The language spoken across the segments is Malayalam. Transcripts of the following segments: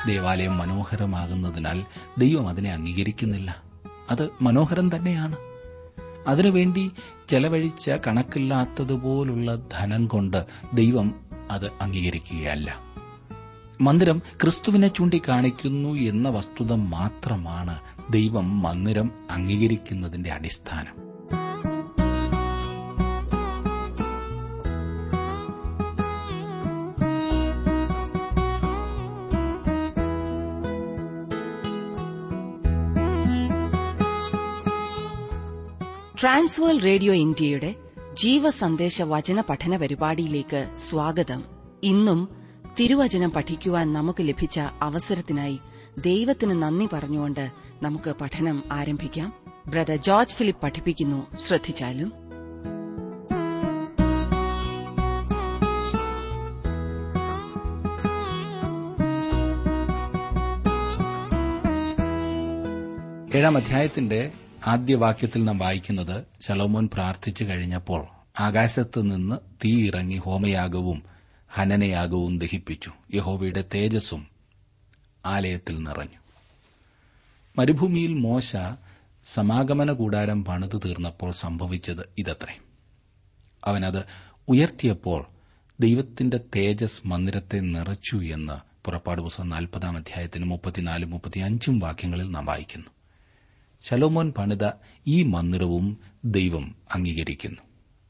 ദേവാലയം മനോഹരമാകുന്നതിനാൽ ദൈവം അതിനെ അംഗീകരിക്കുന്നില്ല അത് മനോഹരം തന്നെയാണ് അതിനുവേണ്ടി ചെലവഴിച്ച കണക്കില്ലാത്തതുപോലുള്ള ധനം കൊണ്ട് ദൈവം അത് അംഗീകരിക്കുകയല്ല മന്ദിരം ക്രിസ്തുവിനെ ചൂണ്ടിക്കാണിക്കുന്നു എന്ന വസ്തുത മാത്രമാണ് ദൈവം മന്ദിരം അംഗീകരിക്കുന്നതിന്റെ അടിസ്ഥാനം ട്രാൻസ്വേൾ റേഡിയോ ഇന്ത്യയുടെ ജീവസന്ദേശ വചന പഠന പരിപാടിയിലേക്ക് സ്വാഗതം ഇന്നും തിരുവചനം പഠിക്കുവാൻ നമുക്ക് ലഭിച്ച അവസരത്തിനായി ദൈവത്തിന് നന്ദി പറഞ്ഞുകൊണ്ട് നമുക്ക് പഠനം ആരംഭിക്കാം ബ്രദർ ജോർജ് ഫിലിപ്പ് പഠിപ്പിക്കുന്നു ശ്രദ്ധിച്ചാലും ഏഴാം അധ്യായത്തിന്റെ ആദ്യ വാക്യത്തിൽ നാം വായിക്കുന്നത് ശലോമോൻ പ്രാർത്ഥിച്ചു കഴിഞ്ഞപ്പോൾ ആകാശത്ത് നിന്ന് തീ ഇറങ്ങി ഹോമയാഗവും ഹനനയാഗവും ദഹിപ്പിച്ചു യഹോവയുടെ തേജസ്സും ആലയത്തിൽ നിറഞ്ഞു മരുഭൂമിയിൽ മോശ സമാഗമന കൂടാരം പണിതു തീർന്നപ്പോൾ സംഭവിച്ചത് ഇതത്രേ അവനത് ഉയർത്തിയപ്പോൾ ദൈവത്തിന്റെ തേജസ് മന്ദിരത്തെ നിറച്ചു എന്ന് പുറപ്പാട് പുസ്തകം നാൽപ്പതാം അധ്യായത്തിന് മുപ്പത്തിനാലും മുപ്പത്തിയഞ്ചും വാക്യങ്ങളിൽ നാം വായിക്കുന്നു ശലോമോൻ പണിത ഈ മന്ദിരവും ദൈവം അംഗീകരിക്കുന്നു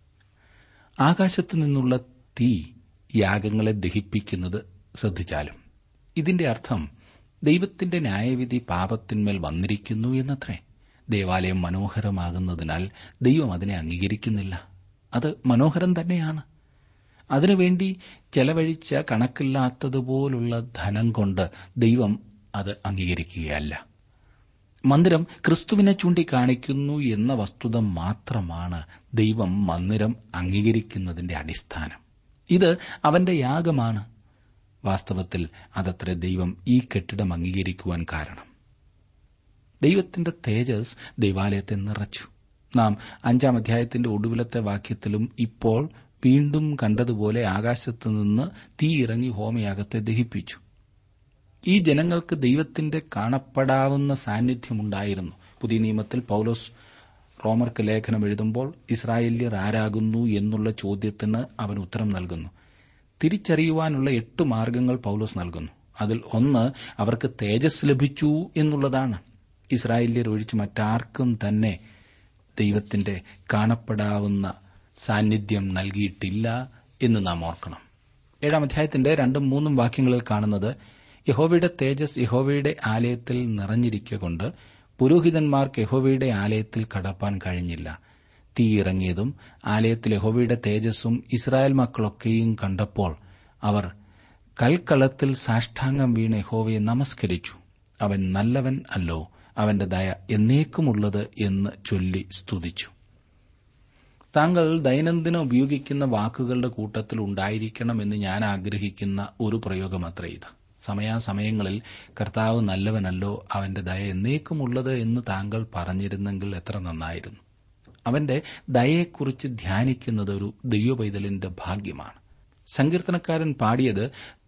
ആകാശത്തു നിന്നുള്ള തീ യാഗങ്ങളെ ദഹിപ്പിക്കുന്നത് ശ്രദ്ധിച്ചാലും ഇതിന്റെ അർത്ഥം ദൈവത്തിന്റെ ന്യായവിധി പാപത്തിന്മേൽ വന്നിരിക്കുന്നു എന്നത്രേ ദേവാലയം മനോഹരമാകുന്നതിനാൽ ദൈവം അതിനെ അംഗീകരിക്കുന്നില്ല അത് മനോഹരം തന്നെയാണ് അതിനുവേണ്ടി ചെലവഴിച്ച കണക്കില്ലാത്തതുപോലുള്ള ധനം കൊണ്ട് ദൈവം അത് അംഗീകരിക്കുകയല്ല മന്ദിരം ക്രിസ്തുവിനെ ചൂണ്ടിക്കാണിക്കുന്നു എന്ന വസ്തുത മാത്രമാണ് ദൈവം മന്ദിരം അംഗീകരിക്കുന്നതിന്റെ അടിസ്ഥാനം ഇത് അവന്റെ യാഗമാണ് വാസ്തവത്തിൽ അതത്ര ദൈവം ഈ കെട്ടിടം അംഗീകരിക്കുവാൻ കാരണം ദൈവത്തിന്റെ തേജസ് ദൈവാലയത്തെ നിറച്ചു നാം അഞ്ചാം അധ്യായത്തിന്റെ ഒടുവിലത്തെ വാക്യത്തിലും ഇപ്പോൾ വീണ്ടും കണ്ടതുപോലെ ആകാശത്ത് നിന്ന് തീ ഇറങ്ങി ഹോമയാഗത്തെ ദഹിപ്പിച്ചു ഈ ജനങ്ങൾക്ക് ദൈവത്തിന്റെ കാണപ്പെടാവുന്ന സാന്നിധ്യമുണ്ടായിരുന്നു പുതിയ നിയമത്തിൽ പൌലോസ് റോമർക്ക് ലേഖനം എഴുതുമ്പോൾ ഇസ്രായേല്യർ ആരാകുന്നു എന്നുള്ള ചോദ്യത്തിന് അവൻ ഉത്തരം നൽകുന്നു തിരിച്ചറിയുവാനുള്ള എട്ട് മാർഗങ്ങൾ പൌലോസ് നൽകുന്നു അതിൽ ഒന്ന് അവർക്ക് തേജസ് ലഭിച്ചു എന്നുള്ളതാണ് ഇസ്രായേല്യർ ഒഴിച്ച് മറ്റാർക്കും തന്നെ ദൈവത്തിന്റെ കാണപ്പെടാവുന്ന സാന്നിധ്യം നൽകിയിട്ടില്ല എന്ന് നാം ഓർക്കണം ഏഴാം അധ്യായത്തിന്റെ രണ്ടും മൂന്നും വാക്യങ്ങളിൽ കാണുന്നത് യഹോവയുടെ തേജസ് യഹോവയുടെ ആലയത്തിൽ നിറഞ്ഞിരിക്കൊണ്ട് പുരോഹിതന്മാർക്ക് യഹോവയുടെ ആലയത്തിൽ കടപ്പാൻ കഴിഞ്ഞില്ല തീ ഇറങ്ങിയതും ആലയത്തിൽ യഹോവയുടെ തേജസ്സും ഇസ്രായേൽ മക്കളൊക്കെയും കണ്ടപ്പോൾ അവർ കൽക്കളത്തിൽ സാഷ്ടാംഗം വീണ് യഹോവയെ നമസ്കരിച്ചു അവൻ നല്ലവൻ അല്ലോ അവന്റെ ദയ എന്നേക്കുമുള്ളത് എന്ന് ചൊല്ലി സ്തുതിച്ചു താങ്കൾ ദൈനംദിനം ഉപയോഗിക്കുന്ന വാക്കുകളുടെ കൂട്ടത്തിൽ ഉണ്ടായിരിക്കണമെന്ന് ഞാൻ ആഗ്രഹിക്കുന്ന ഒരു പ്രയോഗമത്ര ഇത് സമയാസമയങ്ങളിൽ കർത്താവ് നല്ലവനല്ലോ അവന്റെ ദയ എന്നേക്കുമുള്ളത് എന്ന് താങ്കൾ പറഞ്ഞിരുന്നെങ്കിൽ എത്ര നന്നായിരുന്നു അവന്റെ ദയയെക്കുറിച്ച് ധ്യാനിക്കുന്നത് ഒരു ദൈവപൈതലിന്റെ ഭാഗ്യമാണ് സങ്കീർത്തനക്കാരൻ പാടിയത്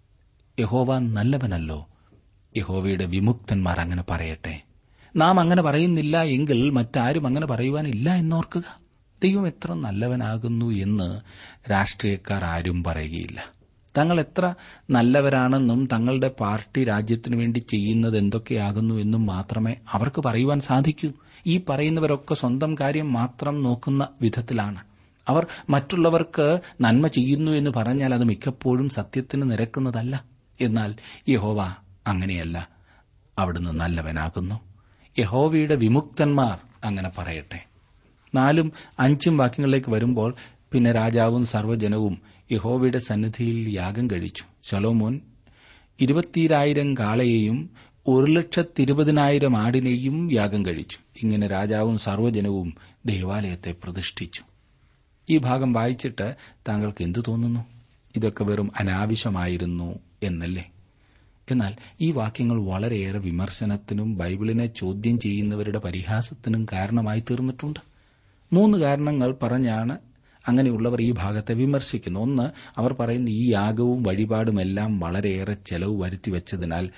യഹോവ നല്ലവനല്ലോ യഹോവയുടെ വിമുക്തന്മാർ അങ്ങനെ പറയട്ടെ നാം അങ്ങനെ പറയുന്നില്ല എങ്കിൽ മറ്റാരും അങ്ങനെ പറയുവാനില്ല എന്നോർക്കുക ദൈവം എത്ര നല്ലവനാകുന്നു എന്ന് രാഷ്ട്രീയക്കാർ ആരും പറയുകയില്ല തങ്ങൾ എത്ര നല്ലവരാണെന്നും തങ്ങളുടെ പാർട്ടി രാജ്യത്തിനു വേണ്ടി ചെയ്യുന്നത് എന്തൊക്കെയാകുന്നു എന്നും മാത്രമേ അവർക്ക് പറയുവാൻ സാധിക്കൂ ഈ പറയുന്നവരൊക്കെ സ്വന്തം കാര്യം മാത്രം നോക്കുന്ന വിധത്തിലാണ് അവർ മറ്റുള്ളവർക്ക് നന്മ ചെയ്യുന്നു എന്ന് പറഞ്ഞാൽ അത് മിക്കപ്പോഴും സത്യത്തിന് നിരക്കുന്നതല്ല എന്നാൽ യഹോവ അങ്ങനെയല്ല അവിടുന്ന് നല്ലവനാകുന്നു യഹോവയുടെ വിമുക്തന്മാർ അങ്ങനെ പറയട്ടെ നാലും അഞ്ചും വാക്യങ്ങളിലേക്ക് വരുമ്പോൾ പിന്നെ രാജാവും സർവ്വജനവും യഹോവയുടെ സന്നിധിയിൽ യാഗം കഴിച്ചു ശലോമോൻ ഇരുപത്തിരായിരം കാളയെയും ഒരു ലക്ഷത്തിരുപതിനായിരം ആടിനെയും യാഗം കഴിച്ചു ഇങ്ങനെ രാജാവും സർവ്വജനവും ദേവാലയത്തെ പ്രതിഷ്ഠിച്ചു ഈ ഭാഗം വായിച്ചിട്ട് താങ്കൾക്ക് എന്തു തോന്നുന്നു ഇതൊക്കെ വെറും അനാവശ്യമായിരുന്നു എന്നല്ലേ എന്നാൽ ഈ വാക്യങ്ങൾ വളരെയേറെ വിമർശനത്തിനും ബൈബിളിനെ ചോദ്യം ചെയ്യുന്നവരുടെ പരിഹാസത്തിനും കാരണമായി തീർന്നിട്ടുണ്ട് മൂന്ന് കാരണങ്ങൾ പറഞ്ഞാണ് അങ്ങനെയുള്ളവർ ഈ ഭാഗത്തെ വിമർശിക്കുന്നു ഒന്ന് അവർ പറയുന്ന ഈ യാഗവും വഴിപാടുമെല്ലാം വളരെയേറെ ചെലവ് വരുത്തിവെച്ചതിനാൽ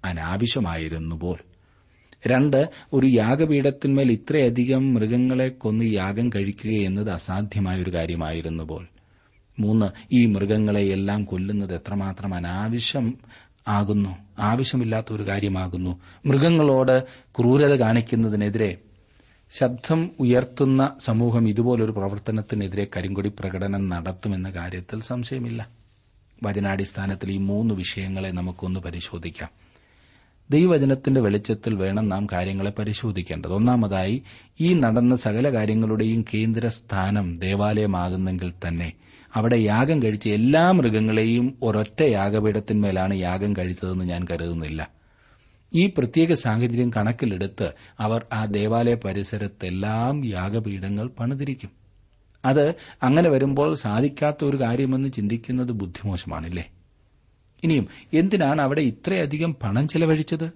അനാവശ്യമായിരുന്നു പോൽ രണ്ട് ഒരു യാഗപീഠത്തിന്മേൽ ഇത്രയധികം മൃഗങ്ങളെ കൊന്ന് യാഗം കഴിക്കുക എന്നത് അസാധ്യമായ ഒരു കാര്യമായിരുന്നു പോൽ മൂന്ന് ഈ മൃഗങ്ങളെ എല്ലാം കൊല്ലുന്നത് എത്രമാത്രം അനാവശ്യം ആകുന്നു ആവശ്യമില്ലാത്ത ഒരു കാര്യമാകുന്നു മൃഗങ്ങളോട് ക്രൂരത കാണിക്കുന്നതിനെതിരെ ശബ്ദം ഉയർത്തുന്ന സമൂഹം ഇതുപോലൊരു പ്രവർത്തനത്തിനെതിരെ കരിങ്കൊടി പ്രകടനം നടത്തുമെന്ന കാര്യത്തിൽ സംശയമില്ല വചനാടിസ്ഥാനത്തിൽ ഈ മൂന്ന് വിഷയങ്ങളെ നമുക്കൊന്ന് പരിശോധിക്കാം ദൈവവചനത്തിന്റെ വെളിച്ചത്തിൽ വേണം നാം കാര്യങ്ങളെ പരിശോധിക്കേണ്ടത് ഒന്നാമതായി ഈ നടന്ന സകല കാര്യങ്ങളുടെയും കേന്ദ്ര സ്ഥാനം ദേവാലയമാകുന്നെങ്കിൽ തന്നെ അവിടെ യാഗം കഴിച്ച എല്ലാ മൃഗങ്ങളെയും ഒരൊറ്റ യാഗപീഠത്തിന്മേലാണ് യാഗം കഴിച്ചതെന്ന് ഞാൻ കരുതുന്നില്ല ഈ പ്രത്യേക സാഹചര്യം കണക്കിലെടുത്ത് അവർ ആ ദേവാലയ പരിസരത്തെല്ലാം യാഗപീഠങ്ങൾ പണിതിരിക്കും അത് അങ്ങനെ വരുമ്പോൾ സാധിക്കാത്ത ഒരു കാര്യമെന്ന് ചിന്തിക്കുന്നത് ബുദ്ധിമോശമാണില്ലേ ഇനിയും എന്തിനാണ് അവിടെ ഇത്രയധികം പണം ചെലവഴിച്ചത്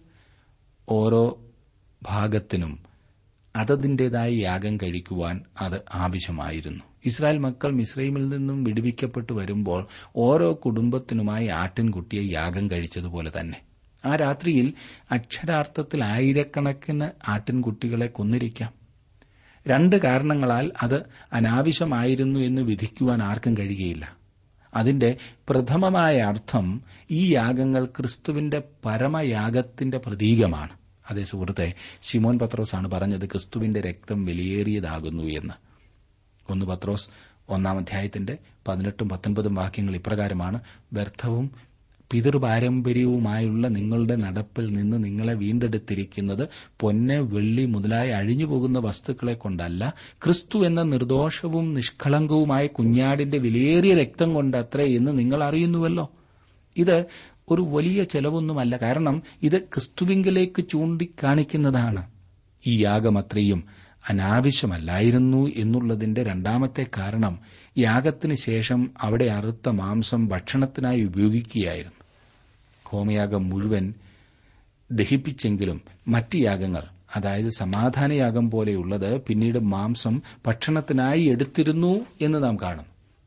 ഓരോ ഭാഗത്തിനും അതതിന്റേതായ യാഗം കഴിക്കുവാൻ അത് ആവശ്യമായിരുന്നു ഇസ്രായേൽ മക്കൾ മിസ്രൈമിൽ നിന്നും വിടുവിക്കപ്പെട്ടു വരുമ്പോൾ ഓരോ കുടുംബത്തിനുമായി ആട്ടിൻകുട്ടിയെ യാഗം കഴിച്ചതുപോലെ തന്നെ ആ രാത്രിയിൽ അക്ഷരാർത്ഥത്തിൽ ആയിരക്കണക്കിന് ആട്ടിൻകുട്ടികളെ കൊന്നിരിക്കാം രണ്ട് കാരണങ്ങളാൽ അത് അനാവശ്യമായിരുന്നു എന്ന് വിധിക്കുവാൻ ആർക്കും കഴിയുകയില്ല അതിന്റെ പ്രഥമമായ അർത്ഥം ഈ യാഗങ്ങൾ ക്രിസ്തുവിന്റെ പരമയാഗത്തിന്റെ പ്രതീകമാണ് അതേ സുഹൃത്തെ ശിമോൻ പത്രോസാണ് പറഞ്ഞത് ക്രിസ്തുവിന്റെ രക്തം വിലയേറിയതാകുന്നു എന്ന് ഒന്ന് പത്രോസ് ഒന്നാം അധ്യായത്തിന്റെ പതിനെട്ടും പത്തൊൻപതും വാക്യങ്ങൾ ഇപ്രകാരമാണ് വ്യർത്ഥവും പിതൃപാരമ്പര്യവുമായുള്ള നിങ്ങളുടെ നടപ്പിൽ നിന്ന് നിങ്ങളെ വീണ്ടെടുത്തിരിക്കുന്നത് പൊന്ന് വെള്ളി മുതലായ അഴിഞ്ഞുപോകുന്ന വസ്തുക്കളെ കൊണ്ടല്ല ക്രിസ്തു എന്ന നിർദോഷവും നിഷ്കളങ്കവുമായ കുഞ്ഞാടിന്റെ വിലയേറിയ രക്തം കൊണ്ടത്രേ എന്ന് നിങ്ങൾ അറിയുന്നുവല്ലോ ഇത് ഒരു വലിയ ചെലവൊന്നുമല്ല കാരണം ഇത് ക്രിസ്തുവിങ്കിലേക്ക് ചൂണ്ടിക്കാണിക്കുന്നതാണ് ഈ യാഗമത്രയും അനാവശ്യമല്ലായിരുന്നു എന്നുള്ളതിന്റെ രണ്ടാമത്തെ കാരണം യാഗത്തിന് ശേഷം അവിടെ അറുത്ത മാംസം ഭക്ഷണത്തിനായി ഉപയോഗിക്കുകയായിരുന്നു ഹോമയാഗം മുഴുവൻ ദഹിപ്പിച്ചെങ്കിലും മറ്റ് യാഗങ്ങൾ അതായത് സമാധാനയാഗം പോലെയുള്ളത് പിന്നീട് മാംസം ഭക്ഷണത്തിനായി എടുത്തിരുന്നു എന്ന് നാം കാണും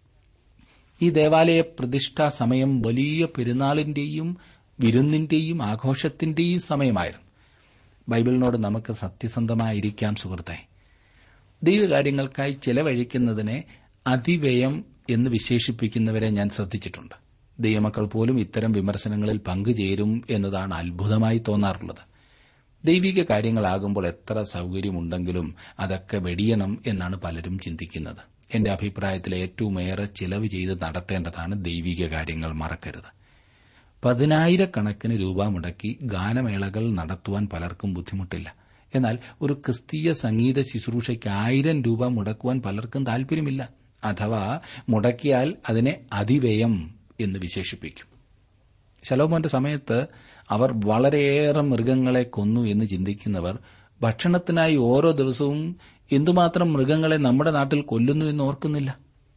ഈ ദേവാലയ പ്രതിഷ്ഠാ സമയം വലിയ പെരുന്നാളിന്റെയും വിരുന്നിന്റെയും ആഘോഷത്തിന്റെയും സമയമായിരുന്നു ബൈബിളിനോട് നമുക്ക് സത്യസന്ധമായിരിക്കാം സുഹൃത്തെ ദൈവകാര്യങ്ങൾക്കായി ചെലവഴിക്കുന്നതിനെ അതിവ്യയം എന്ന് വിശേഷിപ്പിക്കുന്നവരെ ഞാൻ ശ്രദ്ധിച്ചിട്ടുണ്ട് ദൈവമക്കൾ പോലും ഇത്തരം വിമർശനങ്ങളിൽ പങ്കുചേരും എന്നതാണ് അത്ഭുതമായി തോന്നാറുള്ളത് ദൈവിക കാര്യങ്ങളാകുമ്പോൾ എത്ര സൌകര്യമുണ്ടെങ്കിലും അതൊക്കെ വെടിയണം എന്നാണ് പലരും ചിന്തിക്കുന്നത് എന്റെ അഭിപ്രായത്തിൽ ഏറ്റവും ഏറെ ചിലവ് ചെയ്ത് നടത്തേണ്ടതാണ് ദൈവിക കാര്യങ്ങൾ മറക്കരുത് പതിനായിരക്കണക്കിന് രൂപ മുടക്കി ഗാനമേളകൾ നടത്തുവാൻ പലർക്കും ബുദ്ധിമുട്ടില്ല എന്നാൽ ഒരു ക്രിസ്തീയ സംഗീത ശുശ്രൂഷയ്ക്ക് ആയിരം രൂപ മുടക്കുവാൻ പലർക്കും താൽപര്യമില്ല അഥവാ മുടക്കിയാൽ അതിനെ അതിവ്യയം എന്ന് വിശേഷിപ്പിക്കും ശലോമോന്റെ സമയത്ത് അവർ വളരെയേറെ മൃഗങ്ങളെ കൊന്നു എന്ന് ചിന്തിക്കുന്നവർ ഭക്ഷണത്തിനായി ഓരോ ദിവസവും എന്തുമാത്രം മൃഗങ്ങളെ നമ്മുടെ നാട്ടിൽ കൊല്ലുന്നു എന്ന് ഓർക്കുന്നില്ല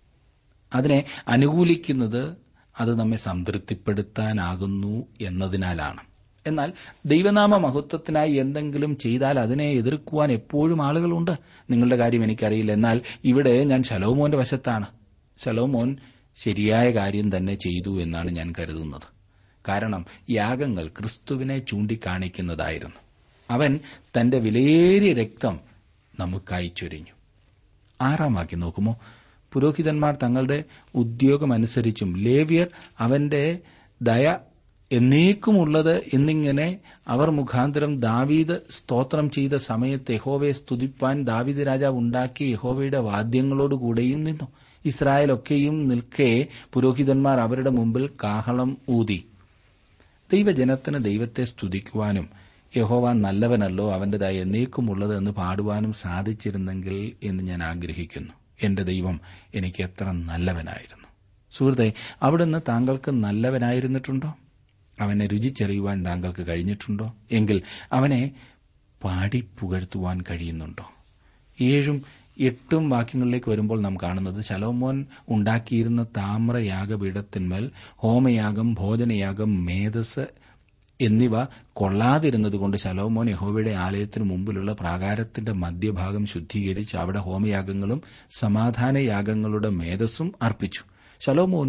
അതിനെ അനുകൂലിക്കുന്നത് അത് നമ്മെ സംതൃപ്തിപ്പെടുത്താനാകുന്നു എന്നതിനാലാണ് എന്നാൽ ദൈവനാമ മഹത്വത്തിനായി എന്തെങ്കിലും ചെയ്താൽ അതിനെ എതിർക്കുവാൻ എപ്പോഴും ആളുകളുണ്ട് നിങ്ങളുടെ കാര്യം എനിക്കറിയില്ല എന്നാൽ ഇവിടെ ഞാൻ ശലോമോന്റെ വശത്താണ് ശലോമോൻ ശരിയായ കാര്യം തന്നെ ചെയ്തു എന്നാണ് ഞാൻ കരുതുന്നത് കാരണം യാഗങ്ങൾ ക്രിസ്തുവിനെ ചൂണ്ടിക്കാണിക്കുന്നതായിരുന്നു അവൻ തന്റെ വിലയേറിയ രക്തം നമുക്കായി ചൊരിഞ്ഞു ആറാം വാക്യം നോക്കുമോ പുരോഹിതന്മാർ തങ്ങളുടെ ഉദ്യോഗമനുസരിച്ചും ലേവ്യർ അവന്റെ ദയ എന്നേക്കുമുള്ളത് എന്നിങ്ങനെ അവർ മുഖാന്തരം ദാവീദ് സ്തോത്രം ചെയ്ത സമയത്ത് യഹോവയെ സ്തുതിപ്പാൻ ദാവീദ് രാജാവ് ഉണ്ടാക്കിയ യഹോവയുടെ വാദ്യങ്ങളോടുകൂടെയും നിന്നു ഇസ്രായേലൊക്കെയും നിൽക്കെ പുരോഹിതന്മാർ അവരുടെ മുമ്പിൽ കാഹളം ഊതി ദൈവജനത്തിന് ദൈവത്തെ സ്തുതിക്കുവാനും യഹോവ നല്ലവനല്ലോ അവന്റേതായ എന്നേക്കുമുള്ളത് എന്ന് പാടുവാനും സാധിച്ചിരുന്നെങ്കിൽ എന്ന് ഞാൻ ആഗ്രഹിക്കുന്നു എന്റെ ദൈവം എനിക്ക് എത്ര നല്ലവനായിരുന്നു സുഹൃത്തെ അവിടുന്ന് താങ്കൾക്ക് നല്ലവനായിരുന്നിട്ടുണ്ടോ അവനെ രുചിച്ചറിയുവാൻ താങ്കൾക്ക് കഴിഞ്ഞിട്ടുണ്ടോ എങ്കിൽ അവനെ പാടി പുകഴ്ത്തുവാൻ കഴിയുന്നുണ്ടോ ഏഴും എട്ടും വാക്യങ്ങളിലേക്ക് വരുമ്പോൾ നാം കാണുന്നത് ശലോമോൻ ഉണ്ടാക്കിയിരുന്ന താമ്ര യാഗപീഠത്തിന്മേൽ ഹോമയാഗം ഭോജനയാഗം മേധസ് എന്നിവ കൊള്ളാതിരുന്നതുകൊണ്ട് ശലോമോൻ യഹോവയുടെ ആലയത്തിന് മുമ്പിലുള്ള പ്രാകാരത്തിന്റെ മധ്യഭാഗം ശുദ്ധീകരിച്ച് അവിടെ ഹോമയാഗങ്ങളും സമാധാനയാഗങ്ങളുടെ മേധസ്സും അർപ്പിച്ചു ശലോമോനും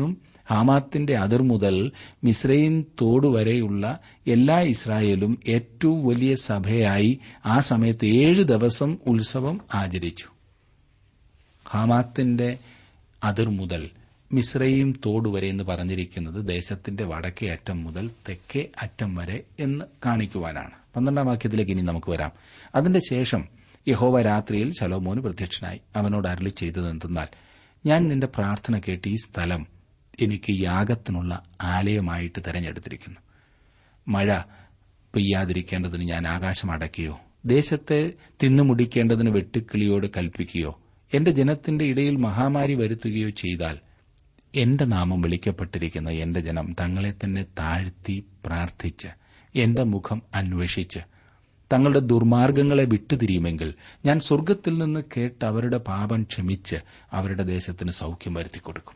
ഹാമാത്തിന്റെ അതിർ മുതൽ മിസ്രൈൻ തോടുവരെയുള്ള എല്ലാ ഇസ്രായേലും ഏറ്റവും വലിയ സഭയായി ആ സമയത്ത് ഏഴ് ദിവസം ഉത്സവം ആചരിച്ചു ഹാമാത്തിന്റെ അതിർ മുതൽ മിസ്രൈം തോടുവരെ എന്ന് പറഞ്ഞിരിക്കുന്നത് ദേശത്തിന്റെ വടക്കേ അറ്റം മുതൽ തെക്കേ അറ്റം വരെ എന്ന് കാണിക്കുവാനാണ് പന്ത്രണ്ടാം വാക്യത്തിലേക്ക് ഇനി നമുക്ക് വരാം അതിന്റെ ശേഷം യഹോവ രാത്രിയിൽ ശലോമോന് പ്രത്യക്ഷനായി അവനോട് അരളി ചെയ്തത് എന്തെന്നാൽ ഞാൻ നിന്റെ പ്രാർത്ഥന കേട്ട് ഈ സ്ഥലം എനിക്ക് യാഗത്തിനുള്ള ആലയമായിട്ട് തെരഞ്ഞെടുത്തിരിക്കുന്നു മഴ പെയ്യാതിരിക്കേണ്ടതിന് ഞാൻ ആകാശം അടയ്ക്കുകയോ ദേശത്തെ തിന്നുമുടിക്കേണ്ടതിന് വെട്ടുക്കിളിയോട് കൽപ്പിക്കുകയോ എന്റെ ജനത്തിന്റെ ഇടയിൽ മഹാമാരി വരുത്തുകയോ ചെയ്താൽ എന്റെ നാമം വിളിക്കപ്പെട്ടിരിക്കുന്ന എന്റെ ജനം തങ്ങളെ തന്നെ താഴ്ത്തി പ്രാർത്ഥിച്ച് എന്റെ മുഖം അന്വേഷിച്ച് തങ്ങളുടെ ദുർമാർഗങ്ങളെ വിട്ടുതിരിയുമെങ്കിൽ ഞാൻ സ്വർഗ്ഗത്തിൽ നിന്ന് കേട്ട് അവരുടെ പാപം ക്ഷമിച്ച് അവരുടെ ദേശത്തിന് സൌഖ്യം വരുത്തിക്കൊടുക്കും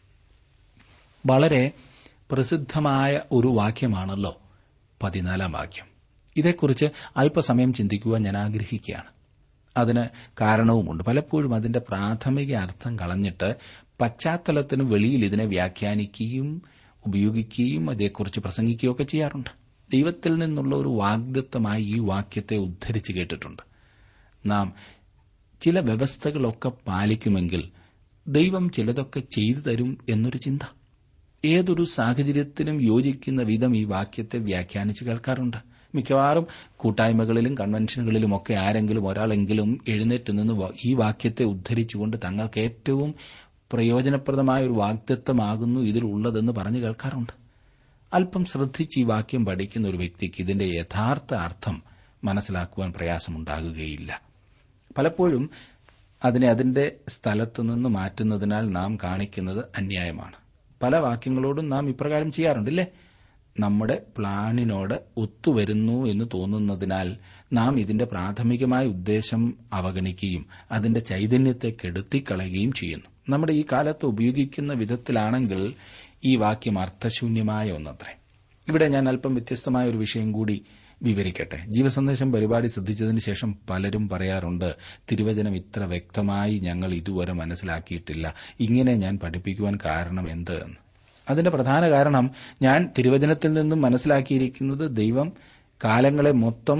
വളരെ പ്രസിദ്ധമായ ഒരു വാക്യമാണല്ലോ പതിനാലാം വാക്യം ഇതേക്കുറിച്ച് അല്പസമയം ചിന്തിക്കുവാൻ ഞാൻ ആഗ്രഹിക്കുകയാണ് അതിന് കാരണവുമുണ്ട് പലപ്പോഴും അതിന്റെ പ്രാഥമിക അർത്ഥം കളഞ്ഞിട്ട് പശ്ചാത്തലത്തിന് വെളിയിൽ ഇതിനെ വ്യാഖ്യാനിക്കുകയും ഉപയോഗിക്കുകയും അതേക്കുറിച്ച് പ്രസംഗിക്കുകയും ഒക്കെ ചെയ്യാറുണ്ട് ദൈവത്തിൽ നിന്നുള്ള ഒരു വാഗ്ദത്തമായി ഈ വാക്യത്തെ ഉദ്ധരിച്ച് കേട്ടിട്ടുണ്ട് നാം ചില വ്യവസ്ഥകളൊക്കെ പാലിക്കുമെങ്കിൽ ദൈവം ചിലതൊക്കെ ചെയ്തു തരും എന്നൊരു ചിന്ത ഏതൊരു സാഹചര്യത്തിനും യോജിക്കുന്ന വിധം ഈ വാക്യത്തെ വ്യാഖ്യാനിച്ച് കേൾക്കാറുണ്ട് മിക്കവാറും കൂട്ടായ്മകളിലും കൺവെൻഷനുകളിലും ഒക്കെ ആരെങ്കിലും ഒരാളെങ്കിലും എഴുന്നേറ്റ് നിന്ന് ഈ വാക്യത്തെ ഉദ്ധരിച്ചുകൊണ്ട് തങ്ങൾക്ക് ഏറ്റവും പ്രയോജനപ്രദമായ ഒരു വാഗ്ദത്വമാകുന്നു ഇതിലുള്ളതെന്ന് പറഞ്ഞു കേൾക്കാറുണ്ട് അല്പം ശ്രദ്ധിച്ച് ഈ വാക്യം പഠിക്കുന്ന ഒരു വ്യക്തിക്ക് ഇതിന്റെ യഥാർത്ഥ അർത്ഥം മനസ്സിലാക്കുവാൻ പ്രയാസമുണ്ടാകുകയില്ല പലപ്പോഴും അതിനെ അതിന്റെ സ്ഥലത്തുനിന്ന് മാറ്റുന്നതിനാൽ നാം കാണിക്കുന്നത് അന്യായമാണ് പല വാക്യങ്ങളോടും നാം ഇപ്രകാരം ചെയ്യാറുണ്ടല്ലേ നമ്മുടെ പ്ലാനിനോട് ഒത്തുവരുന്നു എന്ന് തോന്നുന്നതിനാൽ നാം ഇതിന്റെ പ്രാഥമികമായ ഉദ്ദേശം അവഗണിക്കുകയും അതിന്റെ ചൈതന്യത്തെ കെടുത്തിക്കളയുകയും ചെയ്യുന്നു നമ്മുടെ ഈ കാലത്ത് ഉപയോഗിക്കുന്ന വിധത്തിലാണെങ്കിൽ ഈ വാക്യം അർത്ഥശൂന്യമായ ഒന്നത്രേ ഇവിടെ ഞാൻ അല്പം വ്യത്യസ്തമായ ഒരു വിഷയം കൂടി വിവരിക്കട്ടെ ജീവസന്ദേശം പരിപാടി ശ്രദ്ധിച്ചതിന് ശേഷം പലരും പറയാറുണ്ട് തിരുവചനം ഇത്ര വ്യക്തമായി ഞങ്ങൾ ഇതുവരെ മനസ്സിലാക്കിയിട്ടില്ല ഇങ്ങനെ ഞാൻ പഠിപ്പിക്കുവാൻ കാരണം എന്ത് എന്ന് അതിന്റെ പ്രധാന കാരണം ഞാൻ തിരുവചനത്തിൽ നിന്നും മനസ്സിലാക്കിയിരിക്കുന്നത് ദൈവം കാലങ്ങളെ മൊത്തം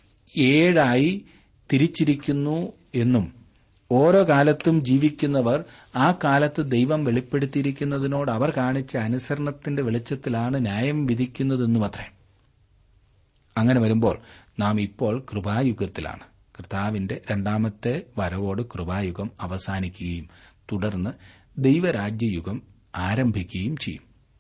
ഏഴായി തിരിച്ചിരിക്കുന്നു എന്നും ഓരോ കാലത്തും ജീവിക്കുന്നവർ ആ കാലത്ത് ദൈവം വെളിപ്പെടുത്തിയിരിക്കുന്നതിനോട് അവർ കാണിച്ച അനുസരണത്തിന്റെ വെളിച്ചത്തിലാണ് ന്യായം വിധിക്കുന്നതെന്നും അത്രേ അങ്ങനെ വരുമ്പോൾ നാം ഇപ്പോൾ കൃപായുഗത്തിലാണ് കർത്താവിന്റെ രണ്ടാമത്തെ വരവോട് കൃപായുഗം അവസാനിക്കുകയും തുടർന്ന് ദൈവരാജ്യയുഗം ആരംഭിക്കുകയും ചെയ്യും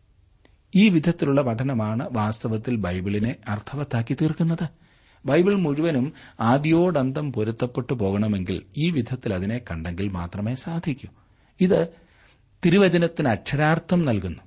ഈ വിധത്തിലുള്ള പഠനമാണ് വാസ്തവത്തിൽ ബൈബിളിനെ അർത്ഥവത്താക്കി തീർക്കുന്നത് ബൈബിൾ മുഴുവനും ആദ്യോടന്തം പൊരുത്തപ്പെട്ടു പോകണമെങ്കിൽ ഈ വിധത്തിൽ അതിനെ കണ്ടെങ്കിൽ മാത്രമേ സാധിക്കൂ ഇത് തിരുവചനത്തിന് അക്ഷരാർത്ഥം നൽകുന്നു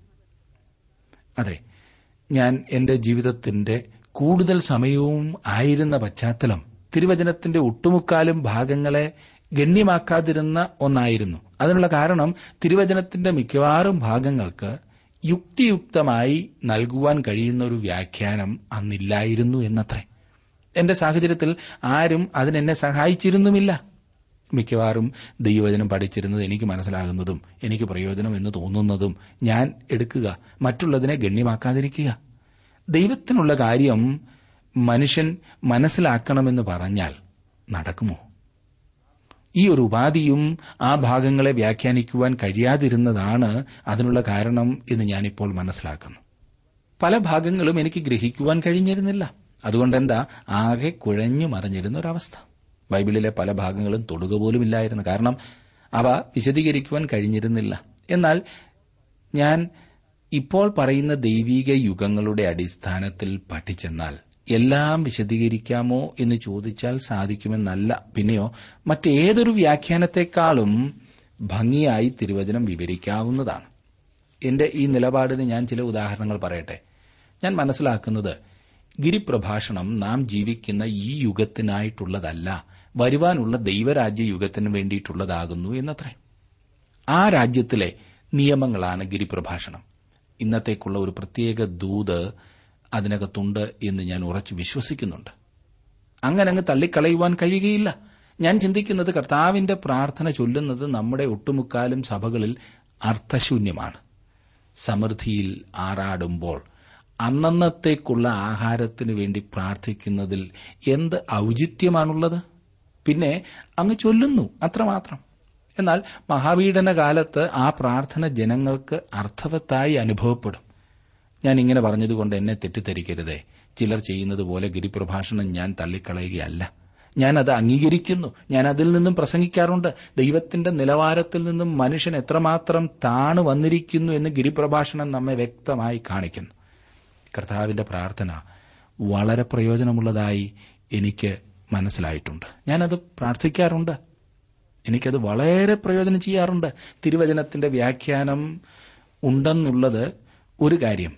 അതെ ഞാൻ എന്റെ ജീവിതത്തിന്റെ കൂടുതൽ സമയവും ആയിരുന്ന പശ്ചാത്തലം തിരുവചനത്തിന്റെ ഒട്ടുമുക്കാലും ഭാഗങ്ങളെ ഗണ്യമാക്കാതിരുന്ന ഒന്നായിരുന്നു അതിനുള്ള കാരണം തിരുവചനത്തിന്റെ മിക്കവാറും ഭാഗങ്ങൾക്ക് യുക്തിയുക്തമായി നൽകുവാൻ കഴിയുന്ന ഒരു വ്യാഖ്യാനം അന്നില്ലായിരുന്നു എന്നത്രേ എന്റെ സാഹചര്യത്തിൽ ആരും അതിനെന്നെ സഹായിച്ചിരുന്നുമില്ല മിക്കവാറും ദൈവവചനം പഠിച്ചിരുന്നത് എനിക്ക് മനസ്സിലാകുന്നതും എനിക്ക് പ്രയോജനം എന്ന് തോന്നുന്നതും ഞാൻ എടുക്കുക മറ്റുള്ളതിനെ ഗണ്യമാക്കാതിരിക്കുക ദൈവത്തിനുള്ള കാര്യം മനുഷ്യൻ മനസ്സിലാക്കണമെന്ന് പറഞ്ഞാൽ നടക്കുമോ ഈ ഒരു ഉപാധിയും ആ ഭാഗങ്ങളെ വ്യാഖ്യാനിക്കുവാൻ കഴിയാതിരുന്നതാണ് അതിനുള്ള കാരണം എന്ന് ഞാനിപ്പോൾ മനസ്സിലാക്കുന്നു പല ഭാഗങ്ങളും എനിക്ക് ഗ്രഹിക്കുവാൻ കഴിഞ്ഞിരുന്നില്ല അതുകൊണ്ടെന്താ ആകെ കുഴഞ്ഞു മറിഞ്ഞിരുന്ന ഒരവസ്ഥ ബൈബിളിലെ പല ഭാഗങ്ങളും തൊടുക പോലുമില്ലായിരുന്നു കാരണം അവ വിശദീകരിക്കുവാൻ കഴിഞ്ഞിരുന്നില്ല എന്നാൽ ഞാൻ ഇപ്പോൾ പറയുന്ന ദൈവീക യുഗങ്ങളുടെ അടിസ്ഥാനത്തിൽ പഠിച്ചെന്നാൽ എല്ലാം വിശദീകരിക്കാമോ എന്ന് ചോദിച്ചാൽ സാധിക്കുമെന്നല്ല പിന്നെയോ മറ്റേതൊരു വ്യാഖ്യാനത്തെക്കാളും ഭംഗിയായി തിരുവചനം വിവരിക്കാവുന്നതാണ് എന്റെ ഈ നിലപാടിന് ഞാൻ ചില ഉദാഹരണങ്ങൾ പറയട്ടെ ഞാൻ മനസ്സിലാക്കുന്നത് ഗിരിപ്രഭാഷണം നാം ജീവിക്കുന്ന ഈ യുഗത്തിനായിട്ടുള്ളതല്ല വരുവാനുള്ള ദൈവരാജ്യ യുഗത്തിന് വേണ്ടിയിട്ടുള്ളതാകുന്നു എന്നത്രേ ആ രാജ്യത്തിലെ നിയമങ്ങളാണ് ഗിരിപ്രഭാഷണം ഇന്നത്തേക്കുള്ള ഒരു പ്രത്യേക ദൂത് അതിനകത്തുണ്ട് എന്ന് ഞാൻ ഉറച്ചു വിശ്വസിക്കുന്നുണ്ട് അങ്ങനെ അങ്ങ് തള്ളിക്കളയുവാൻ കഴിയുകയില്ല ഞാൻ ചിന്തിക്കുന്നത് കർത്താവിന്റെ പ്രാർത്ഥന ചൊല്ലുന്നത് നമ്മുടെ ഒട്ടുമുക്കാലും സഭകളിൽ അർത്ഥശൂന്യമാണ് സമൃദ്ധിയിൽ ആറാടുമ്പോൾ അന്നന്നത്തേക്കുള്ള ആഹാരത്തിനു വേണ്ടി പ്രാർത്ഥിക്കുന്നതിൽ എന്ത് ഔചിത്യമാണുള്ളത് പിന്നെ അങ്ങ് ചൊല്ലുന്നു അത്രമാത്രം എന്നാൽ മഹാപീഡന കാലത്ത് ആ പ്രാർത്ഥന ജനങ്ങൾക്ക് അർത്ഥവത്തായി അനുഭവപ്പെടും ഞാൻ ഇങ്ങനെ പറഞ്ഞതുകൊണ്ട് എന്നെ തെറ്റിദ്ധരിക്കരുതേ ചിലർ ചെയ്യുന്നത് പോലെ ഗിരിപ്രഭാഷണം ഞാൻ തള്ളിക്കളയുകയല്ല ഞാൻ അത് അംഗീകരിക്കുന്നു ഞാൻ അതിൽ നിന്നും പ്രസംഗിക്കാറുണ്ട് ദൈവത്തിന്റെ നിലവാരത്തിൽ നിന്നും മനുഷ്യൻ എത്രമാത്രം താണു വന്നിരിക്കുന്നു എന്ന് ഗിരിപ്രഭാഷണം നമ്മെ വ്യക്തമായി കാണിക്കുന്നു കർത്താവിന്റെ പ്രാർത്ഥന വളരെ പ്രയോജനമുള്ളതായി എനിക്ക് മനസ്സിലായിട്ടുണ്ട് ഞാനത് പ്രാർത്ഥിക്കാറുണ്ട് എനിക്കത് വളരെ പ്രയോജനം ചെയ്യാറുണ്ട് തിരുവചനത്തിന്റെ വ്യാഖ്യാനം ഉണ്ടെന്നുള്ളത് ഒരു കാര്യം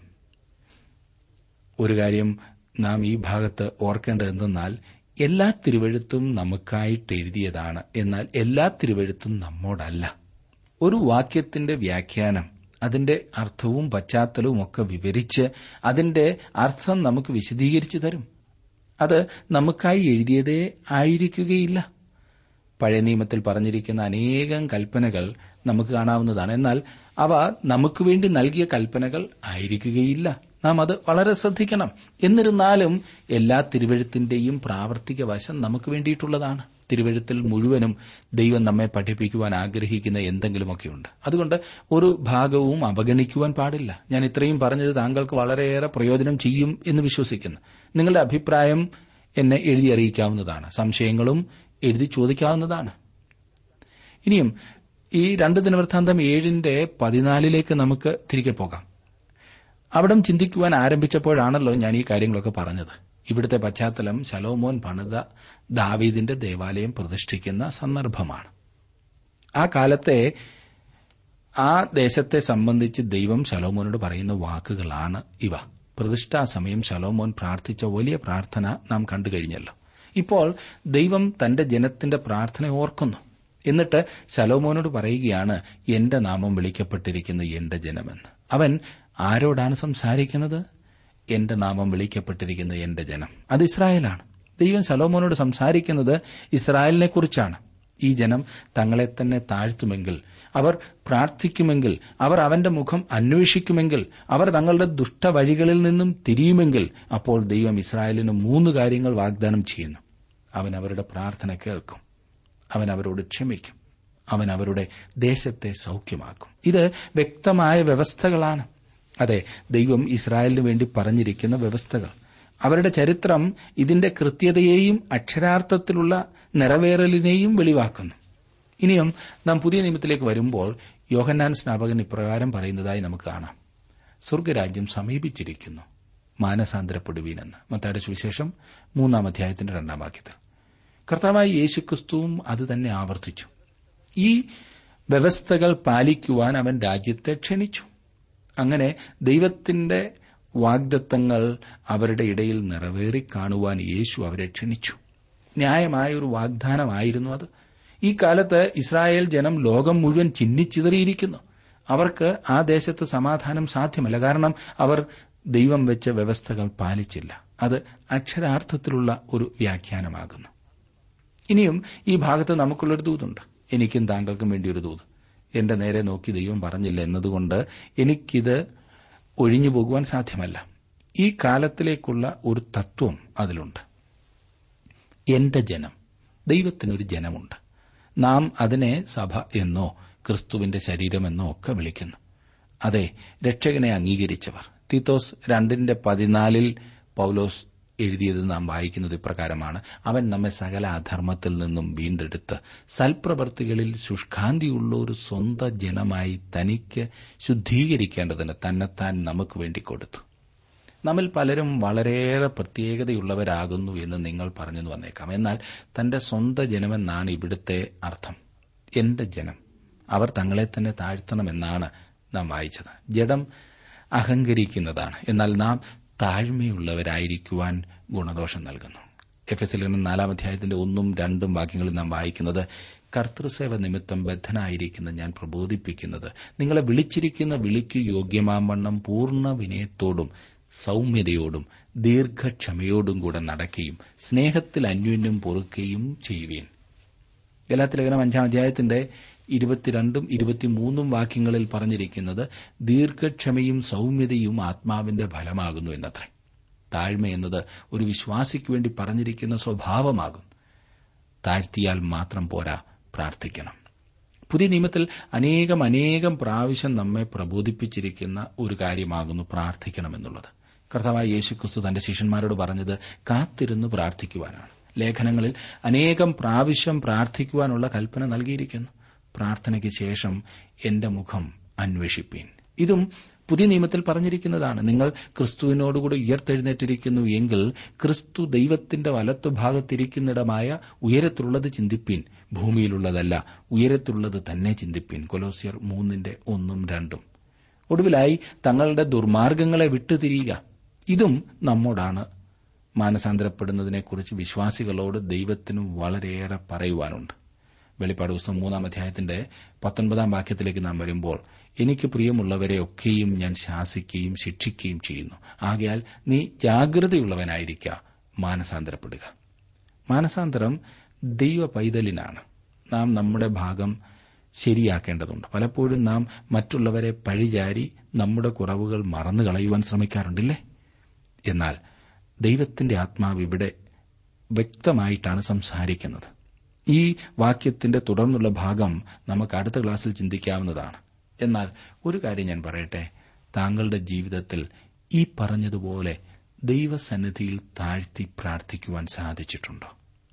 ഒരു കാര്യം നാം ഈ ഭാഗത്ത് ഓർക്കേണ്ടത് എന്തെന്നാൽ എല്ലാ തിരുവഴുത്തും നമുക്കായിട്ട് എഴുതിയതാണ് എന്നാൽ എല്ലാ തിരുവഴുത്തും നമ്മോടല്ല ഒരു വാക്യത്തിന്റെ വ്യാഖ്യാനം അതിന്റെ അർത്ഥവും പശ്ചാത്തലവും ഒക്കെ വിവരിച്ച് അതിന്റെ അർത്ഥം നമുക്ക് വിശദീകരിച്ചു തരും അത് നമുക്കായി എഴുതിയതേ ആയിരിക്കുകയില്ല പഴയ നിയമത്തിൽ പറഞ്ഞിരിക്കുന്ന അനേകം കൽപ്പനകൾ നമുക്ക് കാണാവുന്നതാണ് എന്നാൽ അവ നമുക്ക് വേണ്ടി നൽകിയ കൽപ്പനകൾ ആയിരിക്കുകയില്ല നാം അത് വളരെ ശ്രദ്ധിക്കണം എന്നിരുന്നാലും എല്ലാ തിരുവഴുത്തിന്റെയും പ്രാവർത്തിക വശം നമുക്ക് വേണ്ടിയിട്ടുള്ളതാണ് തിരുവഴുത്തിൽ മുഴുവനും ദൈവം നമ്മെ പഠിപ്പിക്കുവാൻ ആഗ്രഹിക്കുന്ന എന്തെങ്കിലുമൊക്കെയുണ്ട് അതുകൊണ്ട് ഒരു ഭാഗവും അവഗണിക്കുവാൻ പാടില്ല ഞാൻ ഇത്രയും പറഞ്ഞത് താങ്കൾക്ക് വളരെയേറെ പ്രയോജനം ചെയ്യും എന്ന് വിശ്വസിക്കുന്നു നിങ്ങളുടെ അഭിപ്രായം എന്നെ എഴുതി അറിയിക്കാവുന്നതാണ് സംശയങ്ങളും എഴുതി ചോദിക്കാവുന്നതാണ് ഇനിയും ഈ രണ്ട് ദിനവൃത്താന്തം ഏഴിന്റെ പതിനാലിലേക്ക് നമുക്ക് തിരികെ പോകാം അവിടം ചിന്തിക്കുവാൻ ആരംഭിച്ചപ്പോഴാണല്ലോ ഞാൻ ഈ കാര്യങ്ങളൊക്കെ പറഞ്ഞത് ഇവിടുത്തെ പശ്ചാത്തലം ശലോമോൻ പണിത ദാവീദിന്റെ ദേവാലയം പ്രതിഷ്ഠിക്കുന്ന സന്ദർഭമാണ് ആ കാലത്തെ ആ ദേശത്തെ സംബന്ധിച്ച് ദൈവം ശലോമോനോട് പറയുന്ന വാക്കുകളാണ് ഇവ പ്രതിഷ്ഠാ സമയം ശലോമോൻ പ്രാർത്ഥിച്ച വലിയ പ്രാർത്ഥന നാം കണ്ടുകഴിഞ്ഞല്ലോ ഇപ്പോൾ ദൈവം തന്റെ ജനത്തിന്റെ പ്രാർത്ഥന ഓർക്കുന്നു എന്നിട്ട് ശലോമോനോട് പറയുകയാണ് എന്റെ നാമം വിളിക്കപ്പെട്ടിരിക്കുന്ന എന്റെ ജനമെന്ന് അവൻ ആരോടാണ് സംസാരിക്കുന്നത് എന്റെ നാമം വിളിക്കപ്പെട്ടിരിക്കുന്ന എന്റെ ജനം അത് ഇസ്രായേലാണ് ദൈവം ശലോമോനോട് സംസാരിക്കുന്നത് ഇസ്രായേലിനെ കുറിച്ചാണ് ഈ ജനം തങ്ങളെ തന്നെ താഴ്ത്തുമെങ്കിൽ അവർ പ്രാർത്ഥിക്കുമെങ്കിൽ അവർ അവന്റെ മുഖം അന്വേഷിക്കുമെങ്കിൽ അവർ തങ്ങളുടെ ദുഷ്ടവഴികളിൽ നിന്നും തിരിയുമെങ്കിൽ അപ്പോൾ ദൈവം ഇസ്രായേലിന് മൂന്ന് കാര്യങ്ങൾ വാഗ്ദാനം ചെയ്യുന്നു അവൻ അവരുടെ പ്രാർത്ഥന കേൾക്കും അവൻ അവരോട് ക്ഷമിക്കും അവൻ അവരുടെ ദേശത്തെ സൌഖ്യമാക്കും ഇത് വ്യക്തമായ വ്യവസ്ഥകളാണ് അതെ ദൈവം ഇസ്രായേലിന് വേണ്ടി പറഞ്ഞിരിക്കുന്ന വ്യവസ്ഥകൾ അവരുടെ ചരിത്രം ഇതിന്റെ കൃത്യതയെയും അക്ഷരാർത്ഥത്തിലുള്ള നിറവേറലിനെയും വെളിവാക്കുന്നു ഇനിയും നാം പുതിയ നിയമത്തിലേക്ക് വരുമ്പോൾ യോഹന്നാൻ സ്നാപകൻ ഇപ്രകാരം പറയുന്നതായി നമുക്ക് കാണാം സ്വർഗരാജ്യം സമീപിച്ചിരിക്കുന്നു മാനസാന്തരപ്പെടുവീനെന്ന് മത്തായുടെ സുവിശേഷം മൂന്നാം അധ്യായത്തിന്റെ രണ്ടാം വാക്യത്തിൽ കർത്താവായ യേശുക്രിസ്തുവും അത് തന്നെ ആവർത്തിച്ചു ഈ വ്യവസ്ഥകൾ പാലിക്കുവാൻ അവൻ രാജ്യത്തെ ക്ഷണിച്ചു അങ്ങനെ ദൈവത്തിന്റെ വാഗ്ദത്തങ്ങൾ അവരുടെ ഇടയിൽ നിറവേറി കാണുവാൻ യേശു അവരെ ക്ഷണിച്ചു ന്യായമായ ഒരു വാഗ്ദാനമായിരുന്നു അത് ഈ കാലത്ത് ഇസ്രായേൽ ജനം ലോകം മുഴുവൻ ചിന്നിച്ചിതറിയിരിക്കുന്നു അവർക്ക് ആ ദേശത്ത് സമാധാനം സാധ്യമല്ല കാരണം അവർ ദൈവം വെച്ച വ്യവസ്ഥകൾ പാലിച്ചില്ല അത് അക്ഷരാർത്ഥത്തിലുള്ള ഒരു വ്യാഖ്യാനമാകുന്നു ഇനിയും ഈ ഭാഗത്ത് നമുക്കുള്ളൊരു ദൂതുണ്ട് എനിക്കും താങ്കൾക്കും വേണ്ടി ഒരു ദൂത് എന്റെ നേരെ നോക്കി ദൈവം പറഞ്ഞില്ല എന്നതുകൊണ്ട് എനിക്കിത് ഒഴിഞ്ഞു പോകുവാൻ സാധ്യമല്ല ഈ കാലത്തിലേക്കുള്ള ഒരു തത്വം അതിലുണ്ട് എന്റെ ജനം ദൈവത്തിനൊരു ജനമുണ്ട് നാം അതിനെ സഭ എന്നോ ക്രിസ്തുവിന്റെ ശരീരമെന്നോ ഒക്കെ വിളിക്കുന്നു അതെ രക്ഷകനെ അംഗീകരിച്ചവർ തീത്തോസ് രണ്ടിന്റെ പതിനാലിൽ പൌലോസ് എഴുതിയത് നാം വായിക്കുന്നത് ഇപ്രകാരമാണ് അവൻ നമ്മെ സകല അധർമ്മത്തിൽ നിന്നും വീണ്ടെടുത്ത് സൽപ്രവർത്തികളിൽ ശുഷ്കാന്തിയുള്ള ഒരു സ്വന്തം ജനമായി തനിക്ക് ശുദ്ധീകരിക്കേണ്ടതിന് തന്നെത്താൻ നമുക്ക് വേണ്ടി കൊടുത്തു നമ്മിൽ പലരും വളരെയേറെ പ്രത്യേകതയുള്ളവരാകുന്നു എന്ന് നിങ്ങൾ പറഞ്ഞു വന്നേക്കാം എന്നാൽ തന്റെ സ്വന്തം ജനമെന്നാണ് ഇവിടുത്തെ അർത്ഥം എന്റെ ജനം അവർ തങ്ങളെ തന്നെ താഴ്ത്തണമെന്നാണ് നാം വായിച്ചത് ജഡം അഹങ്കരിക്കുന്നതാണ് എന്നാൽ നാം താഴ്മയുള്ളവരായിരിക്കുവാൻ ഗുണദോഷം നൽകുന്നു എഫ് എസ് നാലാം അധ്യായത്തിന്റെ ഒന്നും രണ്ടും വാക്യങ്ങളിൽ നാം വായിക്കുന്നത് കർത്തൃസേവ നിമിത്തം ബദ്ധനായിരിക്കുന്ന ഞാൻ പ്രബോധിപ്പിക്കുന്നത് നിങ്ങളെ വിളിച്ചിരിക്കുന്ന വിളിക്ക് യോഗ്യമാവണ്ണം പൂർണ്ണ വിനയത്തോടും സൌമ്യതയോടും ദീർഘക്ഷമയോടും കൂടെ നടക്കുകയും സ്നേഹത്തിൽ അന്യോന്യം പൊറുക്കുകയും ചെയ്യുവീൻ ഗലാത്തിലേഖനം അഞ്ചാം അധ്യായത്തിന്റെ ഇരുപത്തിരണ്ടും ഇരുപത്തിമൂന്നും വാക്യങ്ങളിൽ പറഞ്ഞിരിക്കുന്നത് ദീർഘക്ഷമയും സൌമ്യതയും ആത്മാവിന്റെ ഫലമാകുന്നു എന്നത്രേ താഴ്മ എന്നത് ഒരു വിശ്വാസിക്ക് വേണ്ടി പറഞ്ഞിരിക്കുന്ന സ്വഭാവമാകും താഴ്ത്തിയാൽ മാത്രം പോരാ പ്രാർത്ഥിക്കണം പുതിയ നിയമത്തിൽ അനേകം അനേകം പ്രാവശ്യം നമ്മെ പ്രബോധിപ്പിച്ചിരിക്കുന്ന ഒരു കാര്യമാകുന്നു പ്രാർത്ഥിക്കണമെന്നുള്ളത് കർത്താവായ യേശുക്രിസ്തു തന്റെ ശിഷ്യന്മാരോട് പറഞ്ഞത് കാത്തിരുന്ന് പ്രാർത്ഥിക്കുവാനാണ് ലേഖനങ്ങളിൽ അനേകം പ്രാവശ്യം പ്രാർത്ഥിക്കുവാനുള്ള കൽപ്പന നൽകിയിരിക്കുന്നു പ്രാർത്ഥനയ്ക്ക് ശേഷം എന്റെ മുഖം അന്വേഷിപ്പീൻ ഇതും പുതിയ നിയമത്തിൽ പറഞ്ഞിരിക്കുന്നതാണ് നിങ്ങൾ ക്രിസ്തുവിനോടുകൂടി ഉയർത്തെഴുന്നേറ്റിരിക്കുന്നു എങ്കിൽ ക്രിസ്തു ദൈവത്തിന്റെ വലത്തുഭാഗത്തിരിക്കുന്നിടമായ ഉയരത്തിലുള്ളത് ചിന്തിപ്പീൻ ഭൂമിയിലുള്ളതല്ല ഉയരത്തിലുള്ളത് തന്നെ ചിന്തിപ്പീൻ കൊലോസിയർ മൂന്നിന്റെ ഒന്നും രണ്ടും ഒടുവിലായി തങ്ങളുടെ ദുർമാർഗങ്ങളെ വിട്ടുതിരിയുക ഇതും നമ്മോടാണ് മാനസാന്തരപ്പെടുന്നതിനെക്കുറിച്ച് വിശ്വാസികളോട് ദൈവത്തിനും വളരെയേറെ പറയുവാനുണ്ട് വെളിപ്പാട് പുസ്തകം മൂന്നാം അധ്യായത്തിന്റെ പത്തൊൻപതാം വാക്യത്തിലേക്ക് നാം വരുമ്പോൾ എനിക്ക് പ്രിയമുള്ളവരെ ഒക്കെയും ഞാൻ ശാസിക്കുകയും ശിക്ഷിക്കുകയും ചെയ്യുന്നു ആകയാൽ നീ ജാഗ്രതയുള്ളവനായിരിക്കുക മാനസാന്തരപ്പെടുക മാനസാന്തരം ദൈവ പൈതലിനാണ് നാം നമ്മുടെ ഭാഗം ശരിയാക്കേണ്ടതുണ്ട് പലപ്പോഴും നാം മറ്റുള്ളവരെ പഴിചാരി നമ്മുടെ കുറവുകൾ മറന്നു കളയുവാൻ ശ്രമിക്കാറുണ്ടില്ലേ എന്നാൽ ദൈവത്തിന്റെ ആത്മാവ് ഇവിടെ വ്യക്തമായിട്ടാണ് സംസാരിക്കുന്നത് ഈ വാക്യത്തിന്റെ തുടർന്നുള്ള ഭാഗം നമുക്ക് അടുത്ത ക്ലാസ്സിൽ ചിന്തിക്കാവുന്നതാണ് എന്നാൽ ഒരു കാര്യം ഞാൻ പറയട്ടെ താങ്കളുടെ ജീവിതത്തിൽ ഈ പറഞ്ഞതുപോലെ ദൈവസന്നിധിയിൽ താഴ്ത്തി പ്രാർത്ഥിക്കുവാൻ സാധിച്ചിട്ടുണ്ടോ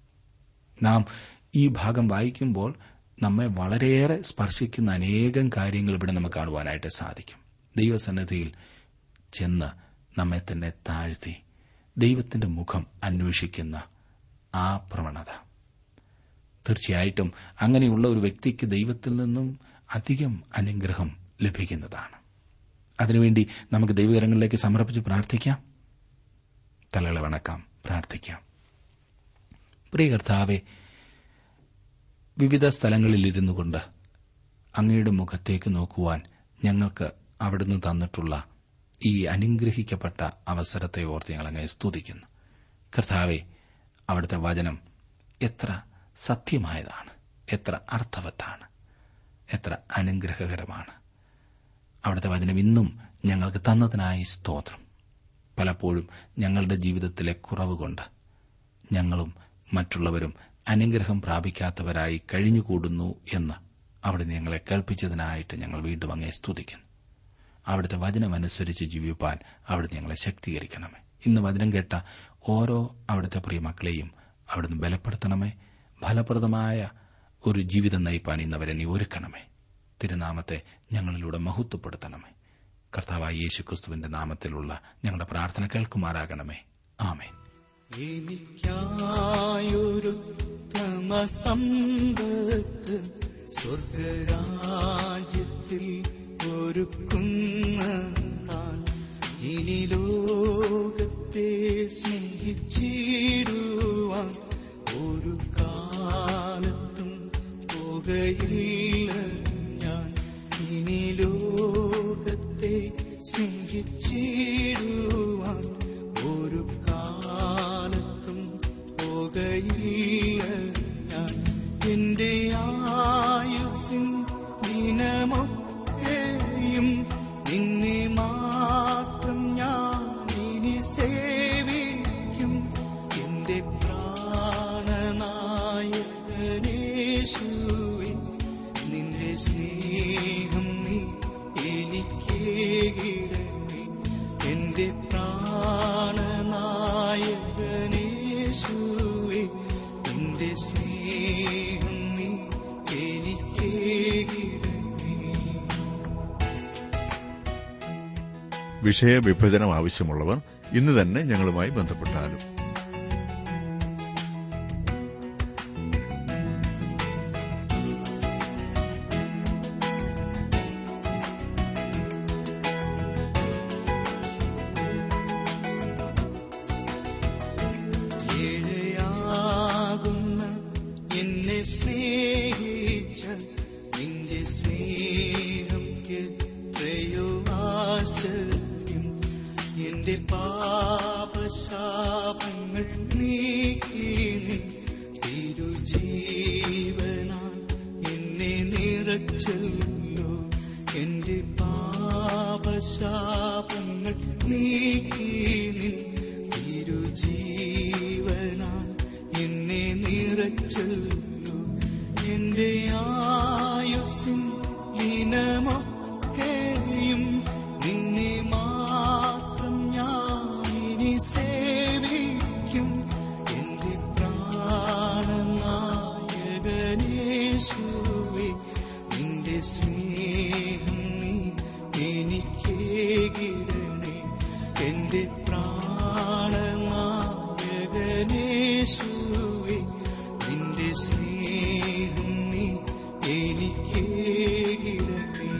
നാം ഈ ഭാഗം വായിക്കുമ്പോൾ നമ്മെ വളരെയേറെ സ്പർശിക്കുന്ന അനേകം കാര്യങ്ങൾ ഇവിടെ നമുക്ക് കാണുവാനായിട്ട് സാധിക്കും ദൈവസന്നിധിയിൽ ചെന്ന് നമ്മെ തന്നെ താഴ്ത്തി ദൈവത്തിന്റെ മുഖം അന്വേഷിക്കുന്ന ആ പ്രവണത തീർച്ചയായിട്ടും അങ്ങനെയുള്ള ഒരു വ്യക്തിക്ക് ദൈവത്തിൽ നിന്നും അധികം അനുഗ്രഹം ലഭിക്കുന്നതാണ് അതിനുവേണ്ടി നമുക്ക് ദൈവകരങ്ങളിലേക്ക് സമർപ്പിച്ച് പ്രാർത്ഥിക്കാം തലകളെ വണക്കാം പ്രാർത്ഥിക്കാം പ്രിയ കർത്താവെ വിവിധ സ്ഥലങ്ങളിലിരുന്നു കൊണ്ട് അങ്ങയുടെ മുഖത്തേക്ക് നോക്കുവാൻ ഞങ്ങൾക്ക് അവിടുന്ന് തന്നിട്ടുള്ള ഈ അനുഗ്രഹിക്കപ്പെട്ട അവസരത്തെ ഓർത്ത് ഞങ്ങൾ അങ്ങനെ സ്തുതിക്കുന്നു കർത്താവെ അവിടുത്തെ വചനം എത്ര സത്യമായതാണ് എത്ര അർത്ഥവത്താണ് എത്ര അനുഗ്രഹകരമാണ് അവിടുത്തെ വചനം ഇന്നും ഞങ്ങൾക്ക് തന്നതിനായി സ്തോത്രം പലപ്പോഴും ഞങ്ങളുടെ ജീവിതത്തിലെ കുറവ് കൊണ്ട് ഞങ്ങളും മറ്റുള്ളവരും അനുഗ്രഹം പ്രാപിക്കാത്തവരായി കഴിഞ്ഞുകൂടുന്നു എന്ന് അവിടെ ഞങ്ങളെ കേൾപ്പിച്ചതിനായിട്ട് ഞങ്ങൾ വീണ്ടും അങ്ങേ സ്തുതിക്കുന്നു അവിടുത്തെ വചനമനുസരിച്ച് ജീവിപ്പാൻ അവിടുന്ന് ഞങ്ങളെ ശക്തീകരിക്കണമേ ഇന്ന് വചനം കേട്ട ഓരോ അവിടുത്തെ പ്രിയമക്കളെയും അവിടുന്ന് ബലപ്പെടുത്തണമേ ഫലപ്രദമായ ഒരു ജീവിതം നയിപ്പാൻ ഇന്നവരെ നീ ഒരുക്കണമേ തിരുനാമത്തെ ഞങ്ങളിലൂടെ മഹത്വപ്പെടുത്തണമേ കർത്താവായ യേശു ക്രിസ്തുവിന്റെ നാമത്തിലുള്ള ഞങ്ങളുടെ പ്രാർത്ഥന കേൾക്കുമാറാകണമേ ആമേൻ എനിക്കായൊരു തമസമ്പത്ത് സ്വർഗരാജ്യത്തിൽ ഒരുക്കുന്ന താൻ ഇനി ലോകത്തെ സ്നേഹിച്ചിടുവാൻ ഒരു കാലത്തും പോകുകയില്ല ഞാൻ ഇനി ലോകത്തെ സ്നേഹിച്ചിടുവാൻ ഒരു കാലത്തും പോകുകയില്ല ഞാൻ എന്റെ ആയുസിൻ ദിനമൊക്കെയും നിന്നെ മാത്രം ഞാൻ ഇനി സേവിക്കും എന്റെ പ്രാണനായകനേശുവേ നിന്റെ സ്നേഹം നീ എനിക്കേകിടമേ എന്റെ പ്രാണനായകനേശുവേ നിന്റെ സ്നേഹം നീ എനിക്കേകിടമേ വിഷയവിഭജനം ആവശ്യമുള്ളവർ ഇന്ന് തന്നെ ഞങ്ങളുമായി ബന്ധപ്പെട്ടാലും ഏഴയാകുന്ന എന്നെ സ്നേഹിച്ച നിന്റെ സ്നേഹം എത്രയോ ആശ്ചര്യം എന്റെ പാപശാപങ്ങൾ നീക്കി നീ തിരുജീവനാൽ എന്നെ നിറ നിലച്ചല്ലോ എന്റെ ആയുസിൻ ഇനമൊക്കെയും നിന്നെ മാത്രം ഞാൻ ഇനി സേവിക്കും എന്റെ പ്രാണനായകനേശുവേ നിന്റെ സ്നേഹം നീ എനിക്കേകിടണേ എന്റെ പ്രാണനായകനേശുവേ നിന്റെ സ്നേഹം നീ എനിക്കേകിടണേ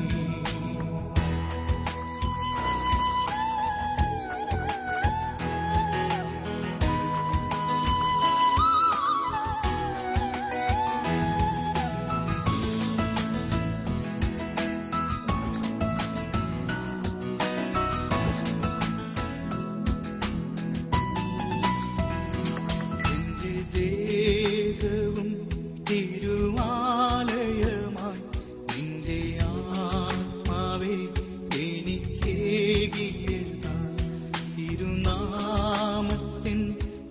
എന്റെ ദേഹവും തിരുവാലയമായി നിന്റെ ആത്മാവെ എനിക്കേകിയതാ തിരുനാമത്തിൻ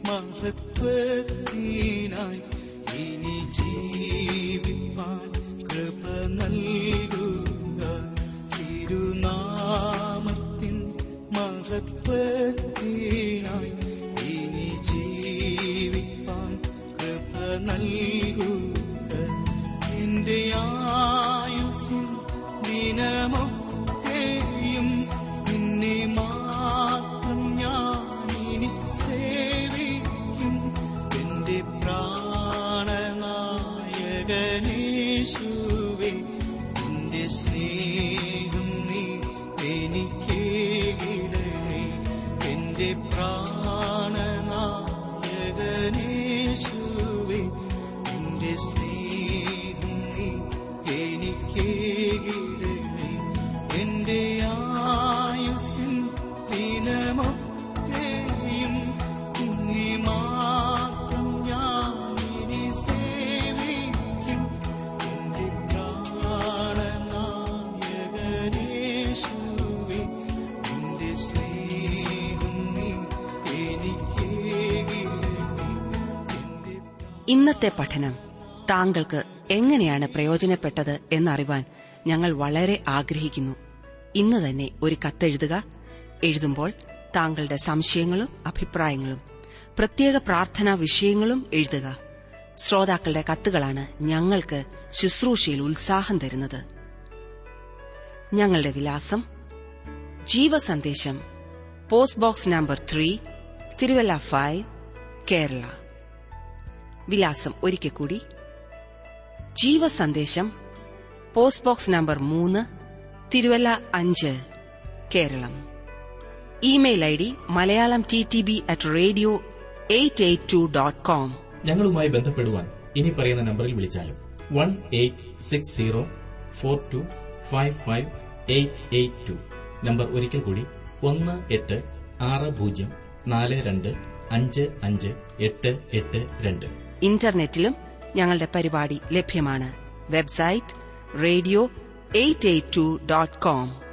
മഹത്വത്തിനായി ഇനി ജീവിപ്പാൻ കൃപ നൽകുക തിരുനാമത്തിൻ മഹത്വത്തിനായി ഇനി ജീവിപ്പാൻ കൃപ നൽകുക എന്റെ ആയുസ്സിൻ ദിനമൊക്കെയും നിന്നെ മാത്രം ഞാൻ ഇനി സേവിക്കും എന്റെ പ്രാണനായകനേശുവേ നിന്റെ സ്നേഹം നീ എനിക്കേകിടണേ എന്റെ പ്രാണനായകനേശുവേ നിന്റെ സ്നേഹം നീ എനിക്കേകിടണേ എന്റെ ആയുസ്സിൻ ദിനമൊക്കെയും നിന്നെ മാത്രം ഞാൻ ഇനി സേവിക്കും എന്റെ പ്രാണനായകനേശുവേ നിന്റെ സ്നേഹം നീ എനിക്കേകിടണേ എന്റെ ഇന്നത്തെ പഠനം താങ്കൾക്ക് എങ്ങനെയാണ് പ്രയോജനപ്പെട്ടത് എന്നറിവാൻ ഞങ്ങൾ വളരെ ആഗ്രഹിക്കുന്നു ഇന്ന് തന്നെ ഒരു കത്തെഴുതുക എഴുതുമ്പോൾ താങ്കളുടെ സംശയങ്ങളും അഭിപ്രായങ്ങളും പ്രത്യേക പ്രാർത്ഥനാ വിഷയങ്ങളും എഴുതുക ശ്രോതാക്കളുടെ കത്തുകളാണ് ഞങ്ങൾക്ക് ശുശ്രൂഷയിൽ ഉത്സാഹം തരുന്നത് ഞങ്ങളുടെ വിലാസം ജീവസന്ദേശം post box number three Thiruvalla five Kerala വിലാസം ഒരിക്കൽ കൂടി ജീവസന്ദേശം പോസ്റ്റ് ബോക്സ് നമ്പർ മൂന്ന് തിരുവല്ല അഞ്ച് Keralam email I D Malayalam T T B at radio eight eight two dot com ഞങ്ങളുമായി ബന്ധപ്പെടുവാൻ ഇനി പറയുന്ന നമ്പറിൽ വിളിച്ചാലും one eight six zero four two five five eight eight two number ഒരിക്കൽ കൂടി ഒന്ന് എട്ട് ആറ് പൂജ്യം നാല് രണ്ട് അഞ്ച് അഞ്ച് എട്ട് എട്ട് രണ്ട് ഇന്റർനെറ്റിലും ഞങ്ങളുടെ പരിപാടി ലഭ്യമാണ് website radio eight eight two dot com